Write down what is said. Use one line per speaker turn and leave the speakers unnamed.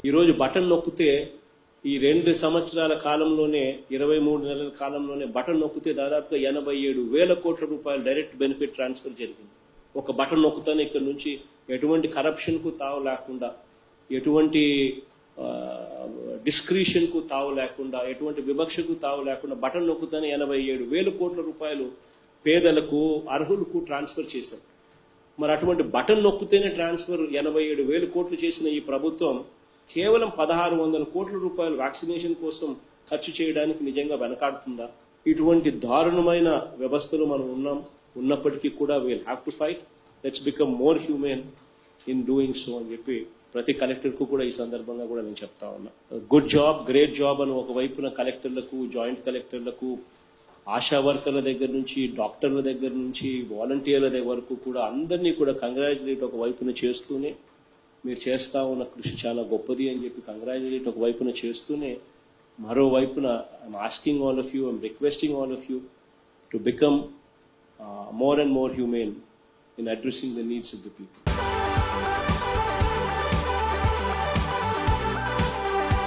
ఈరోజు బటన్ నొక్కితే ఈ రెండు సంవత్సరాల కాలంలోనే ఇరవై మూడు నెలల కాలంలోనే బటన్ నొక్కితే దాదాపుగా ఎనభై ఏడు వేల కోట్ల రూపాయలు డైరెక్ట్ బెనిఫిట్ ట్రాన్స్ఫర్ జరిగింది ఒక బటన్ నొక్కుతానే ఇక్కడ నుంచి ఎటువంటి కరప్షన్ కు తావు లేకుండా ఎటువంటి డిస్క్రిషన్ కు తావు లేకుండా ఎటువంటి వివక్షకు తావు లేకుండా బటన్ నొక్కుతానే ఎనభై ఏడు వేల కోట్ల రూపాయలు పేదలకు అర్హులకు ట్రాన్స్ఫర్ చేశారు మరి అటువంటి బటన్ నొక్కితేనే ట్రాన్స్ఫర్ ఎనభై ఏడు వేల కోట్లు చేసిన ఈ ప్రభుత్వం కేవలం పదహారు వందల కోట్ల రూపాయలు వ్యాక్సినేషన్ కోసం ఖర్చు చేయడానికి నిజంగా వెనకాడుతుందా ఇటువంటి దారుణమైన వ్యవస్థలో మనం ఉన్నాం ఉన్నప్పటికీ కూడా we'll have to fight let's become more human in doing so అని చెప్పి ప్రతి కలెక్టర్ కు కూడా ఈ సందర్భంగా కూడా నేను చెప్తా ఉన్నా గుడ్ జాబ్ గ్రేట్ జాబ్ అని ఒక వైపున కలెక్టర్లకు జాయింట్ కలెక్టర్లకు ఆశా వర్కర్ల దగ్గర నుంచి డాక్టర్ల దగ్గర నుంచి వాలంటీర్ల దగ్గర వరకు కూడా అందరినీ కూడా కంగ్రాచులేట్ ఒక వైపున చేస్తూనే మీరు చేస్తా ఉన్న కృషి చాలా గొప్పది అని చెప్పి కంగ్రాచులేట్ ఒక వైపున చేస్తూనే మరో వైపున I'm asking all of you I'm requesting all of you to become more and more human in addressing the needs of the people